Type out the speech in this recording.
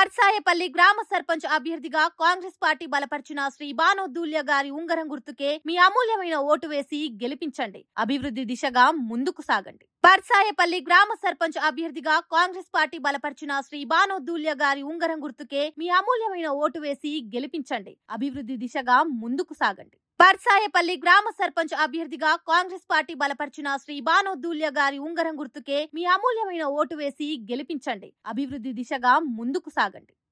పర్సాయపల్లి గ్రామ సర్పంచ్ అభ్యర్థిగా కాంగ్రెస్ పార్టీ బలపరిచిన శ్రీ బానోద్దూల్య గారి ఉంగరం గుర్తుకే మీ అమూల్యమైన ఓటు వేసి గెలిపించండి అభివృద్ధి దిశగా ముందుకు సాగండి పర్సాయపల్లి గ్రామ సర్పంచ్ అభ్యర్థిగా కాంగ్రెస్ పార్టీ బలపరిచిన శ్రీ బానోద్దూల్య గారి ఉంగరం గుర్తుకే మీ అమూల్యమైన ఓటు వేసి గెలిపించండి అభివృద్ధి దిశగా ముందుకు సాగండి పర్సాయపల్లి గ్రామ సర్పంచ్ అభ్యర్థిగా కాంగ్రెస్ పార్టీ బలపరిచిన శ్రీ బానోద్దూల్య గారి ఉంగరం గుర్తుకే మీ అమూల్యమైన ఓటు వేసి గెలిపించండి అభివృద్ధి దిశగా ముందుకు సాగండి